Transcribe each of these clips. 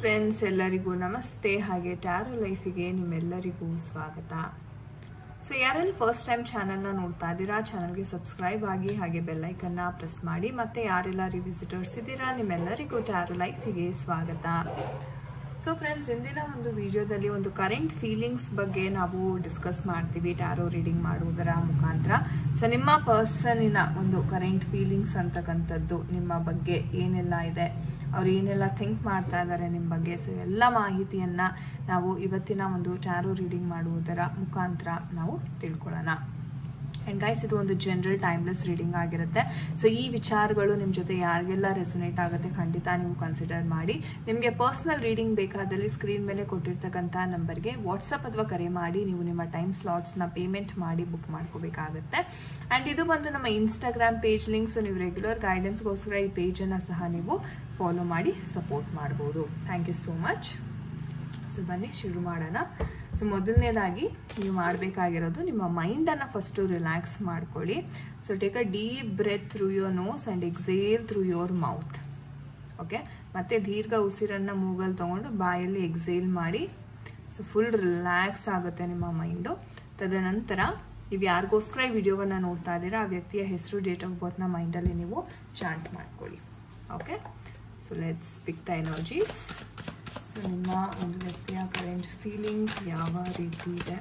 friends ಎಲ್ಲರಿಗೂ ನಮಸ್ತೆ ಹಾಗೆ ಟ್ಯಾರೋ ಲೈಫಿಗೆ ನಿಮ್ಮೆಲ್ಲರಿಗೂ ಸ್ವಾಗತ ಸೊ ಯಾರೆಲ್ಲ ಫಸ್ಟ್ ಟೈಮ್ ಚಾನಲ್ನ ನೋಡ್ತಾ ಇದ್ದೀರಾ ಚಾನಲ್ಗೆ ಸಬ್ಸ್ಕ್ರೈಬ್ ಆಗಿ ಹಾಗೆ ಬೆಲ್ಲೈಕನ್ನ ಪ್ರೆಸ್ ಮಾಡಿ ಮತ್ತೆ ಯಾರೆಲ್ಲ ರಿವಿಸಿಟರ್ಸ್ ಇದ್ದೀರಾ ನಿಮ್ಮೆಲ್ಲರಿಗೂ ಟ್ಯಾರೋ ಲೈಫಿಗೆ ಸ್ವಾಗತ ಸೊ ಫ್ರೆಂಡ್ಸ್ ಇಂದಿನ ಒಂದು ವಿಡಿಯೋದಲ್ಲಿ ಒಂದು ಕರೆಂಟ್ ಫೀಲಿಂಗ್ಸ್ ಬಗ್ಗೆ ನಾವು ಡಿಸ್ಕಸ್ ಮಾಡ್ತೀವಿ ಟ್ಯಾರೋ ರೀಡಿಂಗ್ ಮಾಡುವುದರ ಮುಖಾಂತರ ಸೊ ನಿಮ್ಮ ಪರ್ಸನಿನ ಒಂದು ಕರೆಂಟ್ ಫೀಲಿಂಗ್ಸ್ ಅಂತಕ್ಕಂಥದ್ದು ನಿಮ್ಮ ಬಗ್ಗೆ ಏನೆಲ್ಲ ಇದೆ ಅವ್ರು ಏನೆಲ್ಲ ಥಿಂಕ್ ಮಾಡ್ತಾ ಇದ್ದಾರೆ ನಿಮ್ಮ ಬಗ್ಗೆ ಸೊ ಎಲ್ಲ ಮಾಹಿತಿಯನ್ನು ನಾವು ಇವತ್ತಿನ ಒಂದು ಟ್ಯಾರೋ ರೀಡಿಂಗ್ ಮಾಡುವುದರ ಮುಖಾಂತರ ನಾವು ತಿಳ್ಕೊಳ್ಳೋಣ ಆ್ಯಂಡ್ ಗೈಸ್ ಇದು ಒಂದು ಜನರಲ್ ಟೈಮ್ಲೆಸ್ ರೀಡಿಂಗ್ ಆಗಿರುತ್ತೆ ಸೊ ಈ ವಿಚಾರಗಳು ನಿಮ್ಮ ಜೊತೆ ಯಾರಿಗೆಲ್ಲ ರೆಸೊನೇಟ್ ಆಗುತ್ತೆ ಖಂಡಿತ ನೀವು ಕನ್ಸಿಡರ್ ಮಾಡಿ ನಿಮಗೆ ಪರ್ಸ್ನಲ್ ರೀಡಿಂಗ್ ಬೇಕಾದಲ್ಲಿ ಸ್ಕ್ರೀನ್ ಮೇಲೆ ಕೊಟ್ಟಿರ್ತಕ್ಕಂಥ ನಂಬರ್ಗೆ ವಾಟ್ಸಪ್ ಅಥವಾ ಕರೆ ಮಾಡಿ ನೀವು ನಿಮ್ಮ ಟೈಮ್ ಸ್ಲಾಟ್ಸ್ನ ಪೇಮೆಂಟ್ ಮಾಡಿ ಬುಕ್ ಮಾಡ್ಕೋಬೇಕಾಗತ್ತೆ ಆ್ಯಂಡ್ ಇದು ಬಂದು ನಮ್ಮ ಇನ್ಸ್ಟಾಗ್ರಾಮ್ ಪೇಜ್ ಲಿಂಕ್ಸ್ ನೀವು ರೆಗ್ಯುಲರ್ ಗೈಡೆನ್ಸ್ಗೋಸ್ಕರ ಈ ಪೇಜನ್ನು ಸಹ ನೀವು ಫಾಲೋ ಮಾಡಿ ಸಪೋರ್ಟ್ ಮಾಡ್ಬೋದು thank you so much so ಬನ್ನಿ ಶುರು ಮಾಡೋಣ ಸೊ ಮೊದಲನೇದಾಗಿ ನೀವು ಮಾಡಬೇಕಾಗಿರೋದು ನಿಮ್ಮ ಮೈಂಡನ್ನು ಫಸ್ಟು ರಿಲ್ಯಾಕ್ಸ್ ಮಾಡ್ಕೊಳ್ಳಿ so take a deep breath through your nose and exhale through your mouth okay ಮತ್ತು ದೀರ್ಘ ಉಸಿರನ್ನು ಮೂಗಲ್ಲಿ ತೊಗೊಂಡು ಬಾಯಲ್ಲಿ ಎಕ್ಸೇಲ್ ಮಾಡಿ ಸೊ ಫುಲ್ ರಿಲ್ಯಾಕ್ಸ್ ಆಗುತ್ತೆ ನಿಮ್ಮ ಮೈಂಡು ತದನಂತರ ನೀವು ಯಾರಿಗೋಸ್ಕರ ಈ ವಿಡಿಯೋವನ್ನು ನೋಡ್ತಾ ಇದ್ದೀರಾ ಆ ವ್ಯಕ್ತಿಯ ಹೆಸರು ಡೇಟ್ ಆಫ್ ಬರ್ತ್ನ ಮೈಂಡಲ್ಲಿ ನೀವು ಚಾಂಟ್ ಮಾಡ್ಕೊಳ್ಳಿ okay so let's pick the energies so ನಿಮ್ಮ ಒಂದು ವ್ಯಕ್ತಿಯ ಕರೆಂಟ್ ಫೀಲಿಂಗ್ಸ್ ಯಾವ ರೀತಿ ಇದೆ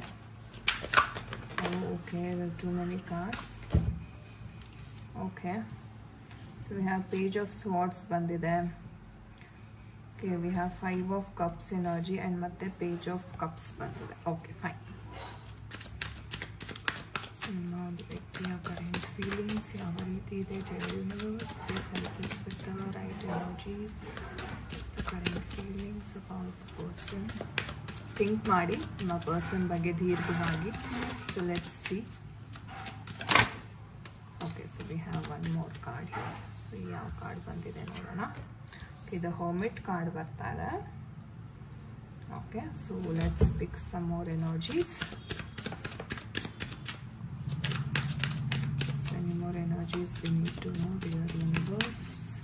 okay too many cards okay so we have page of swords ಬಂದಿದೆ okay we have five of cups energy and ಮತ್ತೆ ಪೇಜ್ ಆಫ್ ಕಪ್ಸ್ ಬಂದಿದೆ okay fine so ನಿಮ್ಮ ಒಂದು ವ್ಯಕ್ತಿಯ ಕರೆಂಟ್ ಫೀಲಿಂಗ್ಸ್ ಯಾವ ರೀತಿ ಇದೆ universe please help us with the right energies the current feelings about the person think ಮಾಡಿ ನಿಮ್ಮ ಪರ್ಸನ್ ಬಗ್ಗೆ ದೀರ್ಘವಾಗಿ so let's see okay so we have one more card so ಯಾವ ಕಾರ್ಡ್ ಬಂದಿದೆ ನೋಡೋಣ ಇದು ಹೋಮಿಟ್ ಕಾರ್ಡ್ ಬರ್ತಾ ಇದೆ okay so let's pick some more energies any more energies we need to know dear universe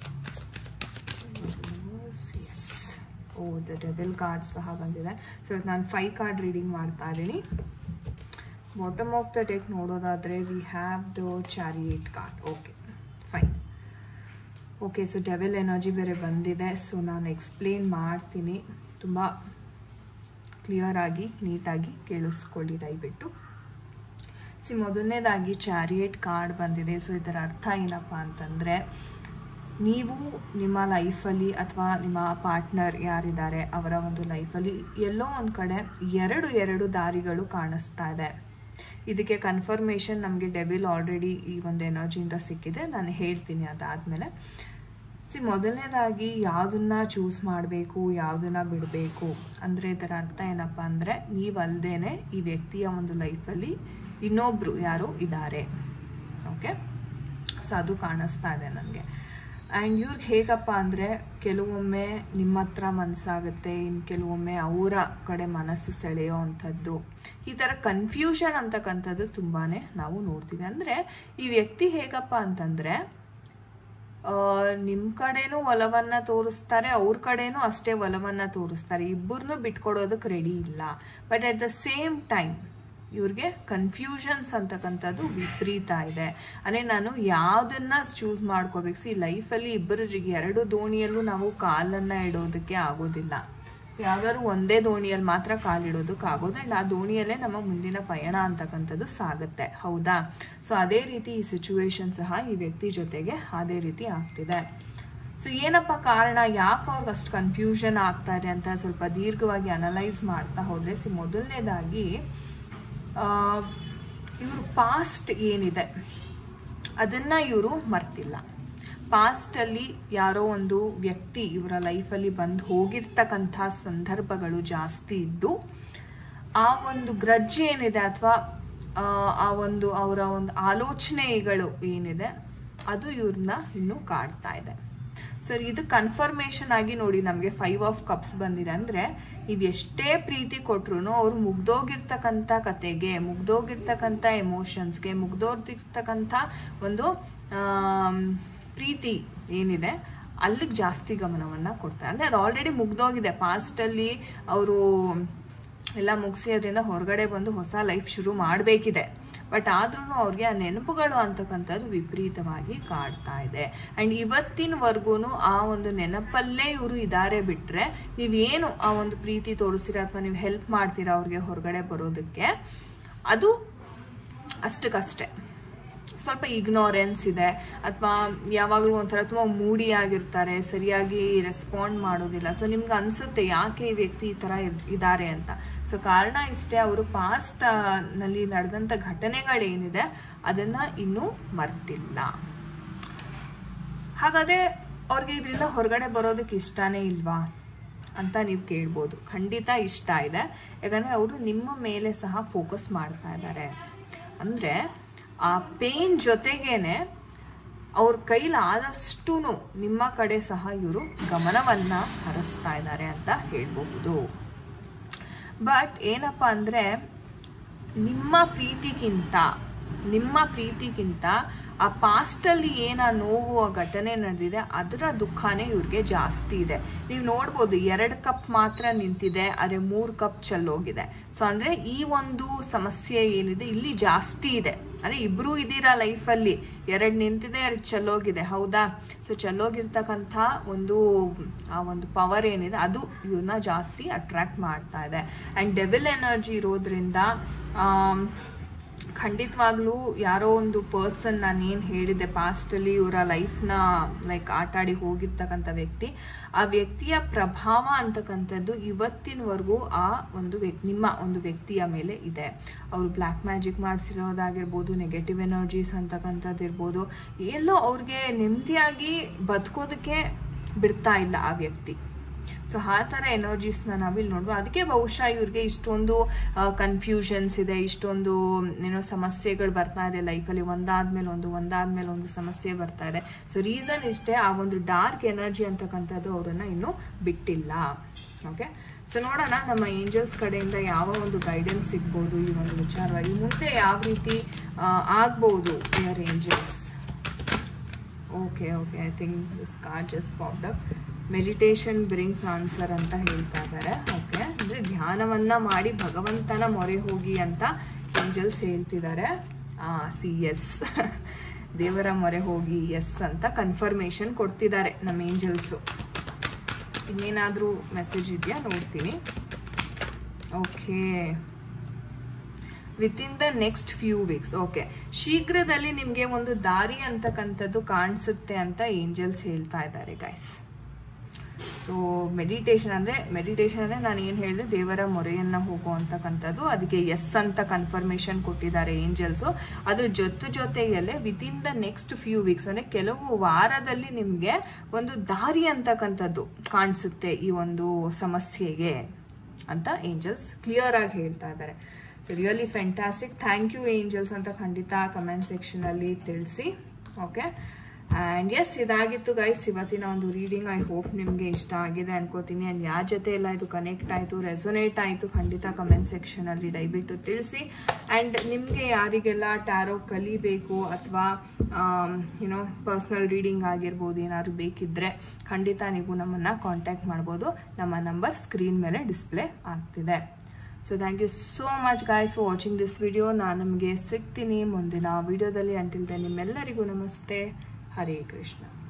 universe yes oh the devil card ಸಹ ಬಂದಿದೆ so ನಾನು five card reading ಮಾಡ್ತಾ ಇದ್ದೀನಿ ಬಾಟಮ್ ಆಫ್ ದ ಡೆಕ್ ನೋಡೋದಾದರೆ we have the chariot card okay fine okay so devil energy ಬೇರೆ ಬಂದಿದೆ so ನಾನು explain ಮಾಡ್ತೀನಿ ತುಂಬ ಕ್ಲಿಯರ್ ಆಗಿ ನೀಟಾಗಿ ಕೇಳಿಸ್ಕೊಳ್ಳಿ ದಯವಿಟ್ಟು ಸಿ ಮೊದಲನೇದಾಗಿ ಚಾರಿಯೇಟ್ ಕಾರ್ಡ್ ಬಂದಿದೆ ಸೊ ಇದರ ಅರ್ಥ ಏನಪ್ಪ ಅಂತಂದರೆ ನೀವು ನಿಮ್ಮ ಲೈಫಲ್ಲಿ ಅಥವಾ ನಿಮ್ಮ ಪಾರ್ಟ್ನರ್ ಯಾರಿದ್ದಾರೆ ಅವರ ಒಂದು ಲೈಫಲ್ಲಿ ಎಲ್ಲೋ ಒಂದು ಕಡೆ ಎರಡು ಎರಡು ದಾರಿಗಳು ಕಾಣಿಸ್ತಾ ಇದೆ ಇದಕ್ಕೆ ಕನ್ಫರ್ಮೇಷನ್ ನಮಗೆ ಡೆಬಿಲ್ ಆಲ್ರೆಡಿ ಈ ಒಂದು ಎನರ್ಜಿಯಿಂದ ಸಿಕ್ಕಿದೆ ನಾನು ಹೇಳ್ತೀನಿ ಅದಾದಮೇಲೆ ಸಿ ಮೊದಲನೇದಾಗಿ ಯಾವುದನ್ನ ಚೂಸ್ ಮಾಡಬೇಕು ಯಾವುದನ್ನ ಬಿಡಬೇಕು ಅಂದರೆ ಇದರ ಅರ್ಥ ಏನಪ್ಪ ಅಂದರೆ ನೀವಲ್ದೇನೆ ಈ ವ್ಯಕ್ತಿಯ ಒಂದು ಲೈಫಲ್ಲಿ ಇನ್ನೊಬ್ಬರು ಯಾರೋ ಇದ್ದಾರೆ ಓಕೆ ಸೊ ಅದು ಕಾಣಿಸ್ತಾ ಇದೆ ನನಗೆ ಆ್ಯಂಡ್ ಇವ್ರಿಗೆ ಹೇಗಪ್ಪ ಅಂದರೆ ಕೆಲವೊಮ್ಮೆ ನಿಮ್ಮ ಹತ್ರ ಮನಸ್ಸಾಗುತ್ತೆ ಇನ್ನು ಕೆಲವೊಮ್ಮೆ ಅವರ ಕಡೆ ಮನಸ್ಸು ಸೆಳೆಯೋ ಅಂಥದ್ದು ಈ ಥರ ಕನ್ಫ್ಯೂಷನ್ ಅಂತಕ್ಕಂಥದ್ದು ತುಂಬಾ ನಾವು ನೋಡ್ತೀವಿ ಅಂದರೆ ಈ ವ್ಯಕ್ತಿ ಹೇಗಪ್ಪ ಅಂತಂದರೆ ನಿಮ್ಮ ಕಡೆನೂ ಒಲವನ್ನು ತೋರಿಸ್ತಾರೆ ಅವ್ರ ಕಡೆನೂ ಅಷ್ಟೇ ಒಲವನ್ನು ತೋರಿಸ್ತಾರೆ ಇಬ್ಬರನ್ನೂ ಬಿಟ್ಕೊಡೋದಕ್ಕೆ ರೆಡಿ ಇಲ್ಲ but at the same time ಇವ್ರಿಗೆ ಕನ್ಫ್ಯೂಷನ್ಸ್ ಅಂತಕ್ಕಂಥದ್ದು ವಿಪರೀತ ಇದೆ ಅಂದರೆ ನಾನು ಯಾವುದನ್ನ ಚೂಸ್ ಮಾಡ್ಕೋಬೇಕು ಸಿ ಲೈಫಲ್ಲಿ ಇಬ್ಬರಿಗೆ ಎರಡು ದೋಣಿಯಲ್ಲೂ ನಾವು ಕಾಲನ್ನು ಇಡೋದಕ್ಕೆ ಆಗೋದಿಲ್ಲ ಸೊ ಯಾವ್ದಾದ್ರು ಒಂದೇ ದೋಣಿಯಲ್ಲಿ ಮಾತ್ರ ಕಾಲಿಡೋದಕ್ಕೆ ಆಗೋದು ಆ್ಯಂಡ್ ಆ ದೋಣಿಯಲ್ಲೇ ನಮ್ಮ ಮುಂದಿನ ಪಯಣ ಅಂತಕ್ಕಂಥದ್ದು ಸಾಗುತ್ತೆ ಹೌದಾ ಸೊ ಅದೇ ರೀತಿ ಈ ಸಿಚುವೇಶನ್ ಸಹ ಈ ವ್ಯಕ್ತಿ ಜೊತೆಗೆ ಅದೇ ರೀತಿ ಆಗ್ತಿದೆ ಸೊ ಏನಪ್ಪ ಕಾರಣ ಯಾಕೆ ಅವ್ರಿಗೆ ಅಷ್ಟು ಕನ್ಫ್ಯೂಷನ್ ಆಗ್ತಾ ಇದೆ ಅಂತ ಸ್ವಲ್ಪ ದೀರ್ಘವಾಗಿ ಅನಲೈಸ್ ಮಾಡ್ತಾ ಹೋದರೆ ಸಿ ಮೊದಲನೇದಾಗಿ ಇವರು ಪಾಸ್ಟ್ ಏನಿದೆ ಅದನ್ನು ಇವರು ಮರ್ತಿಲ್ಲ ಪಾಸ್ಟಲ್ಲಿ ಯಾರೋ ಒಂದು ವ್ಯಕ್ತಿ ಇವರ ಲೈಫಲ್ಲಿ ಬಂದು ಹೋಗಿರ್ತಕ್ಕಂಥ ಸಂದರ್ಭಗಳು ಜಾಸ್ತಿ ಇದ್ದು ಆ ಒಂದು ಗ್ರಡ್ಜ್ ಏನಿದೆ ಅಥವಾ ಆ ಒಂದು ಅವರ ಒಂದು ಆಲೋಚನೆಗಳು ಏನಿದೆ ಅದು ಇವ್ರನ್ನ ಇನ್ನೂ ಕಾಡ್ತಾ ಇದೆ ಸರ್ ಇದು ಕನ್ಫರ್ಮೇಷನ್ ಆಗಿ ನೋಡಿ ನಮಗೆ ಫೈವ್ ಆಫ್ ಕಪ್ಸ್ ಬಂದಿದೆ ಅಂದರೆ ನೀವು ಎಷ್ಟೇ ಪ್ರೀತಿ ಕೊಟ್ರು ಅವ್ರು ಮುಗ್ದೋಗಿರ್ತಕ್ಕಂಥ ಕತೆಗೆ ಮುಗ್ದೋಗಿರ್ತಕ್ಕಂಥ ಎಮೋಷನ್ಸ್ಗೆ ಮುಗ್ದೋಗಿರ್ತಕ್ಕಂಥ ಒಂದು ಪ್ರೀತಿ ಏನಿದೆ ಅಲ್ಲಿಗೆ ಜಾಸ್ತಿ ಗಮನವನ್ನು ಕೊಡ್ತಾರೆ ಅಂದರೆ ಅದು ಆಲ್ರೆಡಿ ಮುಗ್ದೋಗಿದೆ ಪಾಸ್ಟಲ್ಲಿ ಅವರು ಎಲ್ಲ ಮುಗಿಸಿ ಅದರಿಂದ ಹೊರಗಡೆ ಬಂದು ಹೊಸ ಲೈಫ್ ಶುರು ಮಾಡಬೇಕಿದೆ ಬಟ್ ಆದ್ರೂ ಅವ್ರಿಗೆ ಆ ನೆನಪುಗಳು ಅಂತಕ್ಕಂಥದ್ದು ವಿಪರೀತವಾಗಿ ಕಾಡ್ತಾ ಇದೆ ಆ್ಯಂಡ್ ಇವತ್ತಿನವರೆಗೂ ಆ ಒಂದು ನೆನಪಲ್ಲೇ ಇವರು ಇದ್ದಾರೆ ಬಿಟ್ಟರೆ ನೀವೇನು ಆ ಒಂದು ಪ್ರೀತಿ ತೋರಿಸ್ತೀರಾ ಅಥವಾ ನೀವು ಹೆಲ್ಪ್ ಮಾಡ್ತೀರಾ ಅವ್ರಿಗೆ ಹೊರಗಡೆ ಬರೋದಕ್ಕೆ ಅದು ಅಷ್ಟಕ್ಕಷ್ಟೇ ಸ್ವಲ್ಪ ಇಗ್ನೋರೆನ್ಸ್ ಇದೆ ಅಥವಾ ಯಾವಾಗಲೂ ಒಂಥರ ತುಂಬ ಮೂಡಿ ಆಗಿರ್ತಾರೆ ಸರಿಯಾಗಿ ರೆಸ್ಪಾಂಡ್ ಮಾಡೋದಿಲ್ಲ ಸೊ ನಿಮ್ಗೆ ಅನಿಸುತ್ತೆ ಯಾಕೆ ಈ ವ್ಯಕ್ತಿ ಈ ಥರ ಇದ್ದಾರೆ ಅಂತ ಸೊ ಕಾರಣ ಇಷ್ಟೇ ಅವರು ಪಾಸ್ಟ್ ನಲ್ಲಿ ನಡೆದಂಥ ಘಟನೆಗಳೇನಿದೆ ಅದನ್ನು ಇನ್ನೂ ಮರ್ತಿಲ್ಲ ಹಾಗಾದರೆ ಅವ್ರಿಗೆ ಇದರಿಂದ ಹೊರಗಡೆ ಬರೋದಕ್ಕೆ ಇಷ್ಟನೇ ಇಲ್ವಾ ಅಂತ ನೀವು ಕೇಳ್ಬೋದು ಖಂಡಿತ ಇಷ್ಟ ಇದೆ ಯಾಕಂದರೆ ಅವರು ನಿಮ್ಮ ಮೇಲೆ ಸಹ ಫೋಕಸ್ ಮಾಡ್ತಾ ಇದ್ದಾರೆ ಅಂದರೆ ಆ ಪೇನ್ ಜೊತೆಗೇನೆ ಅವ್ರ ಕೈಲಾದಷ್ಟು ನಿಮ್ಮ ಕಡೆ ಸಹ ಇವರು ಗಮನವನ್ನು ಹರಿಸ್ತಾ ಇದ್ದಾರೆ ಅಂತ ಹೇಳ್ಬಹುದು ಬಟ್ ಏನಪ್ಪ ಅಂದರೆ ನಿಮ್ಮ ಪ್ರೀತಿಗಿಂತ ನಿಮ್ಮ ಪ್ರೀತಿಗಿಂತ ಆ ಪಾಸ್ಟಲ್ಲಿ ಏನ ನೋವು ಆ ಘಟನೆ ನಡೆದಿದೆ ಅದರ ದುಃಖನೇ ಇವ್ರಿಗೆ ಜಾಸ್ತಿ ಇದೆ ನೀವು ನೋಡ್ಬೋದು ಎರಡು ಕಪ್ ಮಾತ್ರ ನಿಂತಿದೆ ಆದರೆ ಮೂರು ಕಪ್ ಚೆಲ್ಲೋಗಿದೆ ಸೊ ಅಂದರೆ ಈ ಒಂದು ಸಮಸ್ಯೆ ಏನಿದೆ ಇಲ್ಲಿ ಜಾಸ್ತಿ ಇದೆ ಅಂದರೆ ಇಬ್ಬರೂ ಇದ್ದೀರಾ ಲೈಫಲ್ಲಿ ಎರಡು ನಿಂತಿದೆ ಎರಡು ಚೆಲ್ಲೋಗಿದೆ ಹೌದಾ ಸೊ ಚೆಲ್ಲೋಗಿರ್ತಕ್ಕಂಥ ಒಂದು ಆ ಒಂದು ಪವರ್ ಏನಿದೆ ಅದು ಇವ್ರನ್ನ ಜಾಸ್ತಿ ಅಟ್ರಾಕ್ಟ್ ಮಾಡ್ತಾ ಇದೆ ಆ್ಯಂಡ್ ಡೆವಿಲ್ ಎನರ್ಜಿ ಇರೋದ್ರಿಂದ ಖಂಡಿತವಾಗ್ಲೂ ಯಾರೋ ಒಂದು ಪರ್ಸನ್ ನಾನು ಏನು ಹೇಳಿದ್ದೆ ಪಾಸ್ಟಲ್ಲಿ ಇವರ ಲೈಫ್ನ ಲೈಕ್ ಆಟಾಡಿ ಹೋಗಿರ್ತಕ್ಕಂಥ ವ್ಯಕ್ತಿ ಆ ವ್ಯಕ್ತಿಯ ಪ್ರಭಾವ ಅಂತಕ್ಕಂಥದ್ದು ಇವತ್ತಿನವರೆಗೂ ಆ ಒಂದು ವ್ಯಕ್ತಿ ನಿಮ್ಮ ಒಂದು ವ್ಯಕ್ತಿಯ ಮೇಲೆ ಇದೆ ಅವರು ಬ್ಲ್ಯಾಕ್ ಮ್ಯಾಜಿಕ್ ಮಾಡಿಸಿರೋದಾಗಿರ್ಬೋದು ನೆಗೆಟಿವ್ ಎನರ್ಜೀಸ್ ಅಂತಕ್ಕಂಥದ್ದು ಇರ್ಬೋದು ಎಲ್ಲೋ ಅವ್ರಿಗೆ ನೆಮ್ಮದಿಯಾಗಿ ಬದುಕೋದಕ್ಕೆ ಬಿಡ್ತಾ ಇಲ್ಲ ಆ ವ್ಯಕ್ತಿ ಸೊ ಆ ಥರ ಎನರ್ಜೀಸ್ನ ನಾವಿಲ್ಲಿ ನೋಡ್ಬೋದು ಅದಕ್ಕೆ ಬಹುಶಃ ಇವ್ರಿಗೆ ಇಷ್ಟೊಂದು ಕನ್ಫ್ಯೂಷನ್ಸ್ ಇದೆ ಇಷ್ಟೊಂದು ಏನೋ ಸಮಸ್ಯೆಗಳು ಬರ್ತಾ ಇದೆ ಲೈಫಲ್ಲಿ ಒಂದಾದ್ಮೇಲೆ ಒಂದು ಒಂದಾದ್ಮೇಲೆ ಒಂದು ಸಮಸ್ಯೆ ಬರ್ತಾ ಇದೆ ಸೊ ರೀಸನ್ ಇಷ್ಟೇ ಆ ಒಂದು ಡಾರ್ಕ್ ಎನರ್ಜಿ ಅಂತಕ್ಕಂಥದ್ದು ಅವರನ್ನು ಇನ್ನೂ ಬಿಟ್ಟಿಲ್ಲ ಓಕೆ ಸೊ ನೋಡೋಣ ನಮ್ಮ ಏಂಜಲ್ಸ್ ಕಡೆಯಿಂದ ಯಾವ ಒಂದು ಗೈಡೆನ್ಸ್ ಸಿಗ್ಬೋದು ಈ ಒಂದು ವಿಚಾರವಾಗಿ ಮುಂದೆ ಯಾವ ರೀತಿ ಆಗ್ಬೋದು your angels okay okay I think this card just popped up meditation brings answer ಅಂತ ಹೇಳ್ತಾ ಇದ್ದಾರೆ ಓಕೆ ಅಂದರೆ ಧ್ಯಾನವನ್ನು ಮಾಡಿ ಭಗವಂತನ ಮೊರೆ ಹೋಗಿ ಅಂತ ಏಂಜಲ್ಸ್ ಹೇಳ್ತಿದ್ದಾರೆ ಸಿ ಎಸ್ ದೇವರ ಮೊರೆ ಹೋಗಿ ಎಸ್ ಅಂತ ಕನ್ಫರ್ಮೇಷನ್ ಕೊಡ್ತಿದ್ದಾರೆ ನಮ್ಮ ಏಂಜಲ್ಸು ಇನ್ನೇನಾದರೂ ಮೆಸೇಜ್ ಇದೆಯಾ ನೋಡ್ತೀನಿ okay within the next few weeks okay ಶೀಘ್ರದಲ್ಲಿ ನಿಮಗೆ ಒಂದು ದಾರಿ ಅಂತಕ್ಕಂಥದ್ದು ಕಾಣಿಸುತ್ತೆ ಅಂತ ಏಂಜಲ್ಸ್ ಹೇಳ್ತಾ ಇದ್ದಾರೆ ಗೈಸ್ ಸೊ ಮೆಡಿಟೇಷನ್ ಅಂದರೆ ಮೆಡಿಟೇಷನ್ ಅಂದರೆ ನಾನು ಏನು ಹೇಳಿದೆ ದೇವರ ಮೊರೆಯನ್ನು ಹೋಗೋ ಅಂತಕ್ಕಂಥದ್ದು ಅದಕ್ಕೆ ಎಸ್ ಅಂತ ಕನ್ಫರ್ಮೇಷನ್ ಕೊಟ್ಟಿದ್ದಾರೆ ಏಂಜಲ್ಸು ಅದ್ರ ಜೊತೆ ಜೊತೆಯಲ್ಲೇ within the next few weeks ಅಂದರೆ ಕೆಲವು ವಾರದಲ್ಲಿ ನಿಮಗೆ ಒಂದು ದಾರಿ ಅಂತಕ್ಕಂಥದ್ದು ಕಾಣಿಸುತ್ತೆ ಈ ಒಂದು ಸಮಸ್ಯೆಗೆ ಅಂತ ಏಂಜಲ್ಸ್ ಕ್ಲಿಯರ್ ಆಗಿ ಹೇಳ್ತಾ ಇದ್ದಾರೆ so really fantastic thank you angels ಅಂತ ಖಂಡಿತ ಕಮೆಂಟ್ ಸೆಕ್ಷನಲ್ಲಿ ತಿಳಿಸಿ ಓಕೆ ಆ್ಯಂಡ್ ಎಸ್ ಇದಾಗಿತ್ತು ಗೈಸ್ ಇವತ್ತಿನ ಒಂದು ರೀಡಿಂಗ್ ಐ ಹೋಪ್ ನಿಮಗೆ ಇಷ್ಟ ಆಗಿದೆ ಅನ್ಕೋತೀನಿ ಆ್ಯಂಡ್ ಯಾರ ಜೊತೆ ಎಲ್ಲ ಇದು ಕನೆಕ್ಟ್ ಆಯಿತು ರೆಸೊನೇಟ್ ಆಯಿತು ಖಂಡಿತ ಕಮೆಂಟ್ ಸೆಕ್ಷನಲ್ಲಿ ದಯವಿಟ್ಟು ತಿಳಿಸಿ ಆ್ಯಂಡ್ ನಿಮಗೆ ಯಾರಿಗೆಲ್ಲ ಟ್ಯಾರೋ ಕಲಿಬೇಕು ಅಥವಾ ಏನೋ ಪರ್ಸ್ನಲ್ ರೀಡಿಂಗ್ ಆಗಿರ್ಬೋದು ಏನಾದ್ರು ಬೇಕಿದ್ದರೆ ಖಂಡಿತ ನೀವು ನಮ್ಮನ್ನು ಕಾಂಟ್ಯಾಕ್ಟ್ ಮಾಡ್ಬೋದು ನಮ್ಮ ನಂಬರ್ ಸ್ಕ್ರೀನ್ ಮೇಲೆ ಡಿಸ್ಪ್ಲೇ ಆಗ್ತಿದೆ so thank you so much guys for watching this video ನಾನು ನಿಮಗೆ ಸಿಗ್ತೀನಿ ಮುಂದಿನ ವಿಡಿಯೋದಲ್ಲಿ ಅಂಟಿಲ್ದೆ ನಿಮ್ಮೆಲ್ಲರಿಗೂ ನಮಸ್ತೆ ಹರೇ ಕೃಷ್ಣ